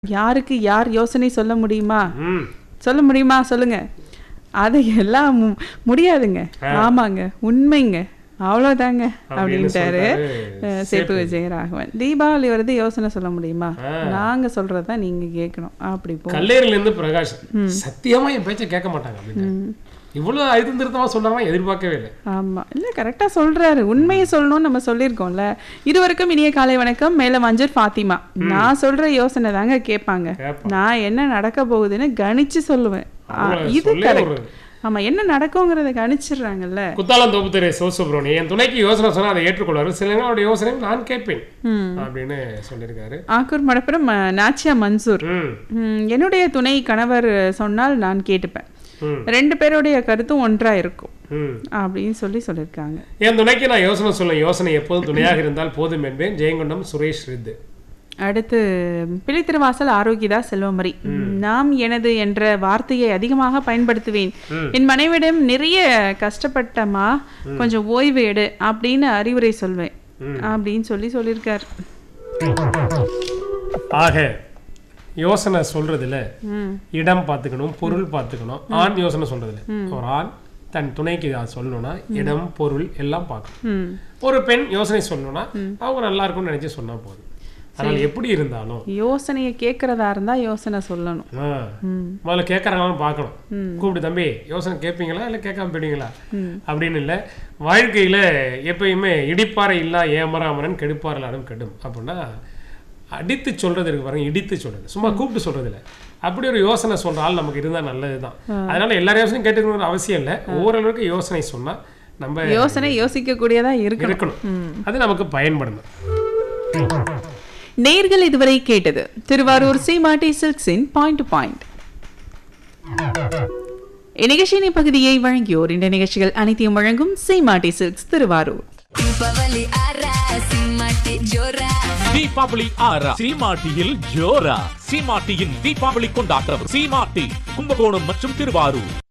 யாருக்கு யார் யோசனை சொல்ல முடியுமா ம் சொல்ல முடியுமா சொல்லுங்க அது எல்லாம் மு- முடியாதுங்க ஆமாங்க உண்மைங்க அவ்வளோதாங்க அப்படின்ட்டாரு சொல்றாரு அஹ், சேப்பு விஜயராகவன் தீபாவளி வருது யோசனை சொல்ல முடியுமா நாங்க சொல்றதா நீங்க கேட்கணும் அப்படி போ கல்லேரில இருந்து பிரகாஷ் சத்தியமா என் பேச்சை கேட்க மாட்டாங்க அப்படின்னு இவ்வளவு அழுத்தம் திருத்தமா சொன்னாங்க எதிர்பார்க்கவே இல்லை ஆமா இல்ல கரெக்டா சொல்றாரு உண்மையை சொல்லணும்னு நம்ம சொல்லியிருக்கோம்ல இருவருக்கும் இனிய காலை வணக்கம் மேல மஞ்சள் ஃபாத்திமா நான் சொல்ற யோசனை தாங்க கேட்பாங்க கேட்பாங்க. நான் என்ன நடக்க போகுதுன்னு கணிச்சு சொல்லுவேன் ஆ, அவங்கள இது சொல்லே கரெக்ட் ஒரு- ஆமா என்ன நடக்குங்கிறத கணிச்சிடுறாங்கல்ல குத்தாலம் தோப்பு தெரு சிவசுப்ரமணியம் என் துணைக்கு யோசனை சொன்னா அதை ஏற்றுக்கொள்வாரு சில நேரம் அவருடைய யோசனை நான் கேட்பேன் அப்படின்னு சொல்லியிருக்காரு ஆக்கூர் மடப்புறம் அஹ், நாச்சியா மன்சூர் ம் ம், என்னுடைய துணை கணவர் சொன்னால் நான் கேட்டுப்பேன் ம் ரெண்டு பேருடைய கருத்தும் ஒன்றா இருக்கும் ம் அப்படின்னு சொல்லி சொல்லியிருக்காங்க என் துணைக்கு நான் யோசனை சொல்ல யோசனை எப்போதும் துணையாக இருந்தால் போதும் என்பேன் ஜெயங்கொண்டம் சுரேஷ் ரித்து அடுத்து பிழைத்திருவாசல் ஆரோக்கியதா செல்வமரி நாம் எனது என்ற வார்த்தையை அதிகமாக பயன்படுத்துவேன் என் மனைவிடம் நிறைய கஷ்டப்பட்டமா கொஞ்சம் ஓய்வு எடு அப்படின்னு அறிவுரை சொல்வேன் அப்படின்னு சொல்லி சொல்லியிருக்காரு ஆக யோசனை சொல்றதுல ம் இடம் பார்த்துக்கணும் பொருள் பார்த்துக்கணும் ஆண் யோசனை சொல்றதுல ஒரு ஆண் தன் துணைக்கு அதை சொல்லணும்னா இடம் பொருள் எல்லாம் பார்க்கணும் ம் ஒரு பெண் யோசனை சொல்லணும்னா அவங்க நல்லா இருக்கும்னு நினைச்சு சொன்னா போதும் அதனால எப்படி இருந்தாலும் யோசனையை கேட்கறதா இருந்தா யோசனை சொல்லணும் ஆ, முதல்ல கேட்கறாங்களான்னு பார்க்கணும் கூப்பிட்டு தம்பி யோசனை கேட்பீங்களா இல்லை கேட்காம போயிடுவீங்களா அப்படின்னு இல்லை வாழ்க்கையில எப்பயுமே இடிப்பாறை இல்லா ஏமராமரன் கெடுப்பாரலாடும் கெடும் அப்படின்னா அடித்து சொல்றது இருக்கு பாருங்க இடித்து சொல்றது சும்மா கூப்பிட்டு சொல்றது இல்லை அப்படி ஒரு யோசனை சொல்ற ஆள் நமக்கு இருந்தா நல்லதுதான் அதனால எல்லா யோசனையும் கேட்டுக்கணும்னு அவசியம் இல்லை ஓரளவுக்கு யோசனை சொன்னா நம்ம யோசனை யோசிக்க கூடியதா இருக்கணும் இருக்கணும் அது நமக்கு பயன்படணும் நேர்கள் இதுவரை கேட்டது திருவாரூர் சீமாட்டி சில்க்ஸின் பாயிண்ட் டு பாயிண்ட் இந்நிகழ்ச்சியின் இப்பகுதியை வழங்கியோர் இந்த நிகழ்ச்சிகள் அனைத்தையும் வழங்கும் சீமாட்டி சில்க்ஸ் திருவாரூர் ದೀಪಾವಳಿ ಆರ ಸಿಂಹಕ್ಕೆ ಜೋರ தீபாவளி ஆறா சீமாட்டியில் ஜோரா சீமாட்டியின் தீபாவளி கொண்டாட்டம் சீமாட்டி கும்பகோணம் மற்றும் திருவாரூர்